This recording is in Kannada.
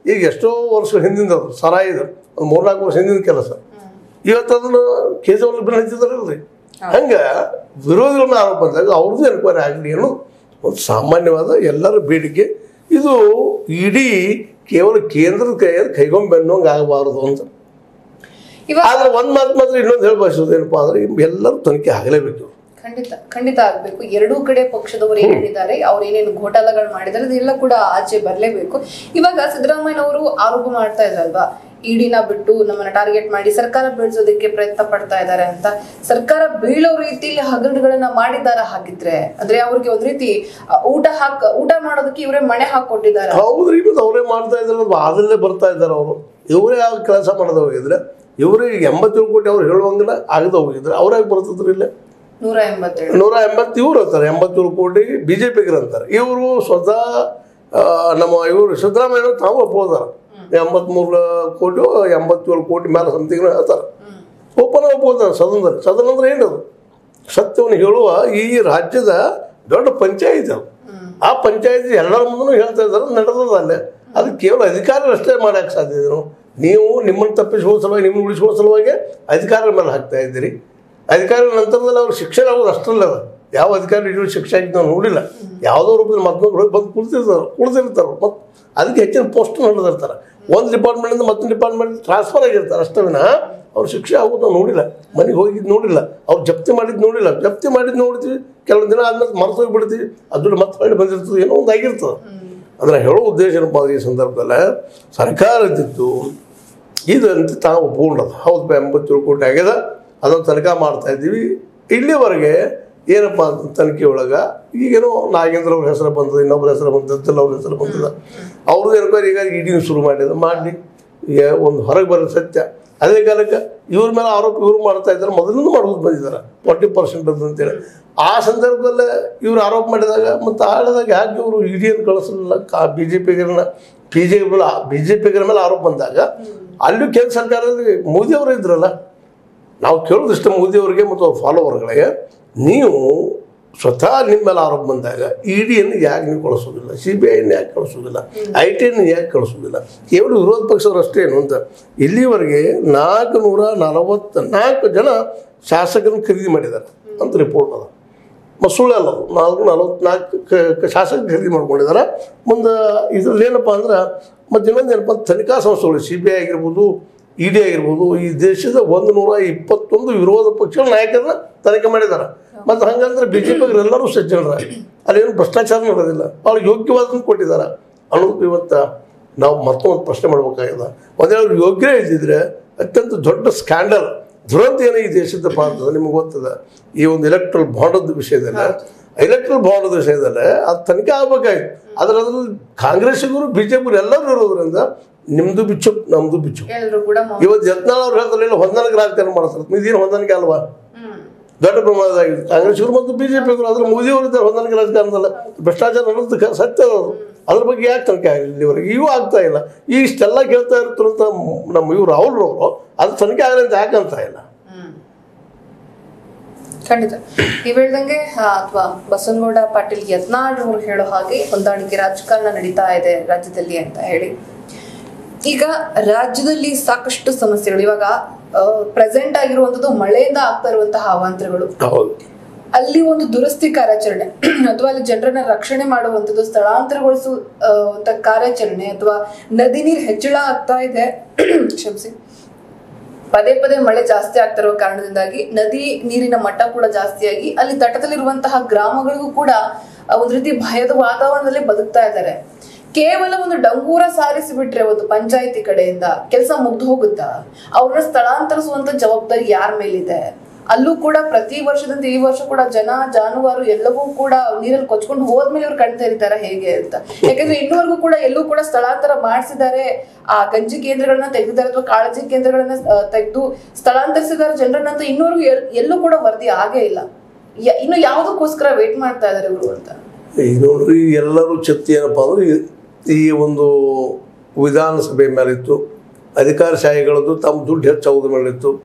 ಈಗ ಎಷ್ಟೋ ವರ್ಷ ಹಿಂದಿಂದ ಅದು ಸರ ಇದು ಒಂದು ಮೂರ್ನಾಲ್ಕು ವರ್ಷ ಹಿಂದಿನ ಕೆಲಸ ಇವತ್ತು ಅದನ್ನು ಕೇಸಲ್ಲಿ ಬಿಲ್ ಹಚ್ಚಿದಾರಲ್ರಿ ಹಂಗೆ ವಿರೋಧಿಗಳನ್ನ ಆರೋಪ ಬಂದಾಗ ಅವ್ರದ್ದು ಎನ್ಕ್ವೈರಿ ಆಗಲಿ ಅನ್ನೋ ಒಂದು ಸಾಮಾನ್ಯವಾದ ಎಲ್ಲರ ಬೇಡಿಕೆ ಇದು ಇಡೀ ಕೇವಲ ಕೇಂದ್ರದ ಕೈಯಲ್ಲಿ ಕೈಗೊಂಬೆನ್ನೋಂಗೆ ಆಗಬಾರದು ಅಂತ ಇವಾಗ ಆದ್ರೆ ಒಂದು ಮಾತು ಮಾತ್ರ ಇನ್ನೊಂದು ಹೇಳಿ ಬಯಸೋದು ಏನಪ್ಪಾ ಅಂದ್ರೆ ಎಲ್ಲರೂ ತನಿಖೆ ಆಗಲೇಬೇಕು ಖಂಡಿತ ಖಂಡಿತ ಆಗ್ಬೇಕು ಎರಡೂ ಕಡೆ ಪಕ್ಷದವರು ಏನ್ ಹೇಳಿದ್ದಾರೆ ಅವ್ರು ಏನೇನು ಘೋಟಾಲಗಳು ಮಾಡಿದ್ದಾರೆ ಅದೆಲ್ಲ ಕೂಡ ಆಚೆ ಬರಲೇಬೇಕು ಇವಾಗ ಸಿದ್ದರಾಮಯ್ಯನವರು ಆರೋಪ ಮಾಡ್ತಾ ಇದ್ರಲ್ವಾ ಇಡಿನ ಬಿಟ್ಟು ನಮ್ಮನ್ನ ಟಾರ್ಗೆಟ್ ಮಾಡಿ ಸರ್ಕಾರ ಬೀಳ್ಸೋದಕ್ಕೆ ಪ್ರಯತ್ನ ಪಡ್ತಾ ಇದ್ದಾರೆ ಅಂತ ಸರ್ಕಾರ ಬೀಳೋ ರೀತಿಯಲ್ಲಿ ಹಗರಣಗಳನ್ನ ಮಾಡಿದಾರ ಹಾಗಿದ್ರೆ ಅಂದ್ರೆ ಅವ್ರಿಗೆ ಒಂದ್ ರೀತಿ ಆ, ಊಟ ಹಾಕ್ ಊಟ ಮಾಡೋದಕ್ಕೆ ಇವರೇ ಮಣೆ ಹಾಕೊಟ್ಟಿದ್ದಾರೆ ಹೌದ್ರಿ ಇವತ್ತು ಅವರೇ ಮಾಡ್ತಾ ಇದ್ದಾರೆ ಅದರಲ್ಲೇ ಬರ್ತಾ ಇದ್ದಾರೆ ಅವರು ಇವರೇ ಯಾವ ಕೆಲಸ ಮಾಡದೆ ಹೋಗಿದ್ರೆ ಇವರೇ ಈಗ ಎಂಬತ್ತೇಳು ಕೋಟಿ ಅವ್ರು ಹೇಳುವಂಗಿಲ್ಲ ಆಗದೆ ಹೋಗಿದ್ರೆ ಅವ್ರಾಗ ಬರ್ತದ್ರಿ ಇಲ್ಲೇ ನೂರ ಎಂಬತ್ತೇಳು ನೂರ ಎಂಬತ್ತು ಇವ್ರು ಅಂತಾರೆ ಎಂಬತ್ತೇಳು ಕೋಟಿ ಬಿ ಜೆ ಪಿಗರು ಅಂತಾರೆ ಇವರು ಸ್ವತಃ ಆ, ನಮ್ಮ ಇವರು ಸಿದ್ದರಾಮಯ್ಯ ತಾವು ಒಪ್ಪೋದಾರ ಎಂಬತ್ಮೂರು ಕೋಟಿ ಎಂಬತ್ತೇಳು ಕೋಟಿ ಮೇಲೆ ಸಮಥಿಂಗ್ ಹೇಳ್ತಾರೆ ಒಪ್ಪನ ಒಪ್ಪೋದಾರ ಸದನದಲ್ಲಿ ಸದನ ಅಂದ್ರೆ ಏನದು ಸತ್ಯವನ್ನು ಹೇಳುವ ಈ ರಾಜ್ಯದ ದೊಡ್ಡ ಪಂಚಾಯತ್ ಅದು ಆ ಪಂಚಾಯತ್ ಎಲ್ಲರ ಮುಂದೂ ಹೇಳ್ತಾ ಇದ್ದಾರೆ ನಡೆದದ ಅಲ್ಲೇ ಅದು ಕೇವಲ ಅಧಿಕಾರಿಗಳು ಅಷ್ಟೇ ಮಾಡೋಕ್ಕೆ ಸಾಧ್ಯ ಇದೆ ನೀವು ನಿಮ್ಮನ್ನು ತಪ್ಪಿಸುವ ಸಲುವಾಗಿ ನಿಮ್ಮನ್ನು ಉಳಿಸುವ ಸಲುವಾಗಿ ಅಧಿಕಾರಿಗಳ ಮೇಲೆ ಹಾಕ್ತಾ ಇದ್ದೀರಿ ಅಧಿಕಾರಿಗಳ ನಂತರದಲ್ಲಿ ಅವ್ರು ಶಿಕ್ಷೆ ಆಗೋದು ಅಷ್ಟಲ್ಲ ಅದು ಯಾವ ಅಧಿಕಾರಿ ಇಡೀ ಶಿಕ್ಷೆ ಆಗಿದ್ದು ನಾವು ನೋಡಿಲ್ಲ ಯಾವುದೋ ರೂಪದಲ್ಲಿ ಮತ್ತೊಂದು ಹೋಗಿ ಬಂದು ಕುಳಿತಿರ್ತಾರೆ ಕುಳಿತಿರ್ತಾರೆ ಮತ್ತು ಅದಕ್ಕೆ ಹೆಚ್ಚಿನ ಪೋಸ್ಟ್ ನಡೆದಿರ್ತಾರೆ ಒಂದು ಡಿಪಾರ್ಟ್ಮೆಂಟಿಂದ ಮತ್ತೊಂದು ಡಿಪಾರ್ಟ್ಮೆಂಟ್ ಟ್ರಾನ್ಸ್ಫರ್ ಆಗಿರ್ತಾರೆ ಅಷ್ಟೇ ವಿನಃ ಅವ್ರು ಶಿಕ್ಷೆ ಆಗೋದು ನಾವು ನೋಡಿಲ್ಲ ಮನೆಗೆ ಹೋಗಿದ್ದು ನೋಡಿಲ್ಲ ಅವ್ರು ಜಪ್ತಿ ಮಾಡಿದ್ದು ನೋಡಿಲ್ಲ ಜಪ್ತಿ ಮಾಡಿದ್ದು ನೋಡ್ತೀವಿ ಕೆಲವೊಂದು ದಿನ ಆದ್ಮೇಲೆ ಮರೆತು ಹೋಗ್ಬಿಡ್ತೀವಿ ಅದು ಮತ್ತೆ ಹೊಳ್ಳಿ ಬಂದಿರ್ತದೆ ಏನೋ ಒಂದು ಆಗಿರ್ತದೆ ಅಂದ್ರೆ ಹೇಳೋ ಉದ್ದೇಶ ಏನಪ್ಪ ಅಂದ್ರೆ ಈ ಸಂದರ್ಭದಲ್ಲಿ ಸರ್ಕಾರ ಇದ್ದಿತ್ತು ಇದಂತ ತಾವು ಒಪ್ಕೊಂಡದ ಹೌದು ಎಂಬತ್ತೇಳು ಕೋಟಿ ಆಗ್ಯದ ಅದನ್ನು ತನಿಖೆ ಮಾಡ್ತಾ ಇದ್ದೀವಿ ಇಲ್ಲಿವರೆಗೆ ಏನಪ್ಪ ಅಂತ ತನಿಖೆ ಒಳಗೆ ಈಗೇನೋ ನಾಗೇಂದ್ರ ಅವ್ರ ಹೆಸರು ಬಂದದ ಇನ್ನೊಬ್ಬರ ಹೆಸರು ಬಂದದ್ದಲ್ಲ ಅವ್ರ ಹೆಸರು ಬಂದದ ಅವ್ರದ್ದು ಎನ್ಕ್ವೈರಿ ಈಗ ಇಡಿನ ಶುರು ಮಾಡಿದ ಮಾಡಿ ಈಗ ಒಂದು ಹೊರಗೆ ಬರೋ ಸತ್ಯ ಅದೇ ಕಾಲಕ್ಕೆ ಇವ್ರ ಮೇಲೆ ಆರೋಪ ಇವರು ಮಾಡ್ತಾ ಇದ್ದಾರೆ ಮೊದಲಿಂದ ಮಾಡ್ಕೊಂಡು ಬಂದಿದ್ದಾರೆ ಫಾರ್ಟಿ ಪರ್ಸೆಂಟ್ ಅಂತೇಳಿ ಆ ಸಂದರ್ಭದಲ್ಲೇ ಇವ್ರು ಆರೋಪ ಮಾಡಿದಾಗ ಮತ್ತು ಆಳದಾಗ ಯಾಕೆ ಇವರು ಇಡಿಯನ್ನು ಕಳಿಸಲಿಲ್ಲ ಕಾ ಬಿ ಜೆ ಪಿಗರನ್ನ B J P B J ಪಿಗರ ಮೇಲೆ ಆರೋಪ ಬಂದಾಗ ಅಲ್ಲೂ ಕೇಂದ್ರ ಸರ್ಕಾರದಲ್ಲಿ ಮೋದಿ ಅವರು ಇದ್ರಲ್ಲ ನಾವು ಕೇಳೋದಿಷ್ಟು ಮೋದಿ ಅವರಿಗೆ ಮತ್ತು ಅವ್ರ ಫಾಲೋವರ್ಗಳಿಗೆ ನೀವು ಸ್ವತಃ ನಿಮ್ಮ ಮೇಲೆ ಆರೋಪ ಬಂದಾಗ ಇ ಡಿಯನ್ನು ಯಾಕೆ ನೀವು ಕಳಿಸೋದಿಲ್ಲ ಸಿ ಬಿ ಐನ ಯಾಕೆ ಕಳಿಸೋದಿಲ್ಲ ಐ ಟಿಯನ್ನು ಯಾಕೆ ಕಳಿಸೋದಿಲ್ಲ ಕೇವಲ ವಿರೋಧ ಪಕ್ಷದವರು ಅಷ್ಟೇ ಏನು ಅಂತ ಇಲ್ಲಿವರೆಗೆ ನಾಲ್ಕು ನೂರ ನಲವತ್ತ ನಾಲ್ಕು ಜನ ಶಾಸಕರನ್ನು ಖರೀದಿ ಮಾಡಿದ್ದಾರೆ ಅಂತ ರಿಪೋರ್ಟ್ ಅದ ಮತ್ತು ಸುಳ್ಳು ಅಲ್ಲ ಅದು ನಾಲ್ಕು ನಲವತ್ನಾಲ್ಕು ಶಾಸಕ ಖರೀದಿ ಮಾಡ್ಕೊಂಡಿದ್ದಾರೆ ಮುಂದೆ ಇದ್ರಲ್ಲಿ ಏನಪ್ಪ ಅಂದ್ರೆ ಮತ್ತು ಇನ್ನೊಂದು ಏನಪ್ಪ ಅಂದ್ರೆ ತನಿಖಾ ಸಂಸ್ಥೆಗಳು ಸಿ ಬಿ ಐ ಆಗಿರ್ಬೋದು ಇ ಡಿ ಆಗಿರ್ಬೋದು ಈ ದೇಶದ ಒಂದು ನೂರ ಇಪ್ಪತ್ತೊಂದು ವಿರೋಧ ಪಕ್ಷಗಳ ನಾಯಕರನ್ನ ತನಿಖೆ ಮಾಡಿದ್ದಾರೆ ಮತ್ತು ಹಂಗಂದ್ರೆ ಬಿ ಜೆ ಎಲ್ಲರೂ ಸಜ್ಜನರ ಅಲ್ಲೇನು ಭ್ರಷ್ಟಾಚಾರ ನಡೆದಿಲ್ಲ ಭಾಳ ಯೋಗ್ಯವಾದನ್ನು ಕೊಟ್ಟಿದ್ದಾರೆ ಅನ್ನೋದು ಇವತ್ತು ನಾವು ಮತ್ತೊಂದು ಪ್ರಶ್ನೆ ಮಾಡ್ಬೇಕಾಗಿದೆ ಒಂದೇಳು ಯೋಗ್ಯ ಇದ್ದಿದ್ರೆ ಅತ್ಯಂತ ದೊಡ್ಡ ಸ್ಕ್ಯಾಂಡಲ್ ದುರಂತ ಏನೋ ಈ ದೇಶದ ಭಾರತದ ನಿಮಗೆ ಗೊತ್ತದ ಈ ಒಂದು ಎಲೆಕ್ಟ್ರಲ್ ಬಾಂಡದ ವಿಷಯದಲ್ಲಿ ಎಲೆಕ್ಟ್ರಲ್ ಬಾಂಡದ ವಿಷಯದಲ್ಲಿ ಅದು ತನಿಖೆ ಆಗ್ಬೇಕಾಗಿತ್ತು ಆದ್ರೆ ಅದ್ರಲ್ಲಿ ಕಾಂಗ್ರೆಸ್ಸಿಗರು ಬಿ ಜೆ ಪಿ ಎಲ್ಲರೂ ಇರೋದ್ರಿಂದ ನಿಮ್ಮದು ಬಿಚ್ಚು ನಮ್ಮದು ಬಿಚ್ಚು ಎಲ್ರು ಕೂಡ ಮೌನ. ಇವತ್ತು ಯತ್ನಾಳ್ ಅವ್ರು ಹೇಳ್ತಾರೆ ಇಲ್ಲ ಹೊಂದಾಣಿಕೆ ರಾಜಕಾರಣ ಮಾಡ್ತಾರೆ ಇದೇನು ಹೊಂದಾಣಿಕೆ ಅಲ್ವಾ ಹ್ಮ್ ದೊಡ್ಡ ಪ್ರಮಾಣದಾಗಿದೆ ಕಾಂಗ್ರೆಸ್ಸಿಗರು ಮತ್ತು ಬಿ ಜೆ ಪಿಗರು ಅದ್ರ ಮೋದಿ ಅವರು ಇದ್ದಾರೆ ಹೊಂದಾಣಿಕೆ ರಾಜಕಾರಣದಲ್ಲ ಭ್ರಷ್ಟಾಚಾರ ನಡೆದ ಕ- ಸತ್ಯ ಅದು ಅದ್ರ ಬಗ್ಗೆ ಯಾಕೆ ತನಿಖೆ ಆಗಿಲ್ಲ ಇಲ್ಲಿವರೆಗೆ ಇವು ಆಗ್ತಾ ಇಲ್ಲ ಈ ಇಷ್ಟೆಲ್ಲ ಕೇಳ್ತಾ ಇರ್ತಿರಂತ ನಮ್ಮ ಇವ್ರು ಅವ್ರವರು ಅದು ತನಿಖೆ ಆಗಲಿ ಅಂತ ಯಾಕೆ ಅಂತ ಇಲ್ಲ ಹ್ಮ್. ಖಂಡಿತ ನೀವ್ ಹೇಳ್ದಂಗೆ ಅಥವಾ ಬಸವನಗೌಡ ಪಾಟೀಲ್ ಯತ್ನಾಳ್ ಅವರು ಹೇಳೋ ಹಾಗೆ ಹೊಂದಾಣಿಕೆ ರಾಜಕಾರಣ ನಡೀತಾ ಇದೆ ರಾಜ್ಯದಲ್ಲಿ ಅಂತ ಹೇಳಿ ಈಗ ರಾಜ್ಯದಲ್ಲಿ ಸಾಕಷ್ಟು ಸಮಸ್ಯೆಗಳು ಇವಾಗ ಪ್ರೆಸೆಂಟ್ ಆಗಿರುವಂತದ್ದು ಮಳೆಯಿಂದ ಆಗ್ತಾ ಇರುವಂತಹ ಅವಾಂತರಗಳು ಹೌದು ಅಲ್ಲಿ ಒಂದು ದುರಸ್ತಿ ಕಾರ್ಯಾಚರಣೆ ಅಥವಾ ಅಲ್ಲಿ ಜನರನ್ನ ರಕ್ಷಣೆ ಮಾಡುವಂಥದ್ದು ಸ್ಥಳಾಂತರಗೊಳಿಸುವ ಆ, ಅಂತ ಕಾರ್ಯಾಚರಣೆ ಅಥವಾ ನದಿ ನೀರು ಹೆಚ್ಚಳ ಆಗ್ತಾ ಇದೆ ಕ್ಷಮಿಸಿ ಪದೇ ಪದೇ ಮಳೆ ಜಾಸ್ತಿ ಆಗ್ತಿರೋ ಕಾರಣದಿಂದಾಗಿ ನದಿ ನೀರಿನ ಮಟ್ಟ ಕೂಡ ಜಾಸ್ತಿಯಾಗಿ ಅಲ್ಲಿ ತಟದಲ್ಲಿರುವಂತಹ ಗ್ರಾಮಗಳಿಗೂ ಕೂಡ ಆ, ಒಂದು ರೀತಿ ಭಯದ ವಾತಾವರಣದಲ್ಲಿ ಬದುಕ್ತಾ ಇದ್ದಾರೆ ಕೇವಲ ಒಂದು ಡಂಗೂರ ಸಾರಿಸಿ ಬಿಟ್ರೆ ಒಂದು ಪಂಚಾಯತಿ ಕಡೆಯಿಂದ ಕೆಲಸ ಮುಗ್ದು ಹೋಗುತ್ತಾ ಅವ್ರನ್ನ ಸ್ಥಳಾಂತರಿಸುವಂತ ಜವಾಬ್ದಾರಿ ಯಾರ ಮೇಲಿದೆ ಅಲ್ಲೂ ಕೂಡ ಪ್ರತಿ ವರ್ಷದಂತೆ ಈ ವರ್ಷ ಕೂಡ ಜನ ಜಾನುವಾರು ಎಲ್ಲವೂ ಕೂಡ ನೀರಲ್ಲಿ ಕೊಚ್ಕೊಂಡು ಹೋದ್ಮೇಲೆ ಇವ್ರು ಕಣ್ ತೆರಿತಾರ ಹೇಗೆ ಅಂತ ಯಾಕಂದ್ರೆ ಇನ್ನೂವರೆಗೂ ಕೂಡ ಎಲ್ಲೂ ಕೂಡ ಸ್ಥಳಾಂತರ ಮಾಡಿಸಿದ್ದಾರೆ ಆ ಗಂಜಿ ಕೇಂದ್ರಗಳನ್ನ ತೆಗೆದಿದ್ದಾರೆ ಅಥವಾ ಕಾಳಜಿ ಕೇಂದ್ರಗಳನ್ನ ತೆಗೆದು ಸ್ಥಳಾಂತರಿಸಿದ್ದಾರೆ ಜನರನ್ನಂತ ಇನ್ನೂವರೆಗೂ ಎಲ್- ಎಲ್ಲೂ ಕೂಡ ವರದಿ ಆಗೇ ಇಲ್ಲ ಯ- ಇನ್ನು ಯಾವುದಕ್ಕೋಸ್ಕರ ವೇಟ್ ಮಾಡ್ತಾ ಇದಾರೆ ಇವರು ಅಂತ ಈಗ ನೋಡ್ರಿ ಎಲ್ಲರೂ ಚರ್ಚೆ ಏನಪ್ಪ ಅಂದ್ರೆ ಈ- ಈ ಒಂದು ವಿಧಾನಸಭೆ ಮೇಲಿತ್ತು ಅಧಿಕಾರಶಾಹಿಗಳದ್ದು ತಮ್ಮ ದುಡ್ಡು ಹೆಚ್ಚಾಗೋದ್ರ ಮೇಲಿತ್ತು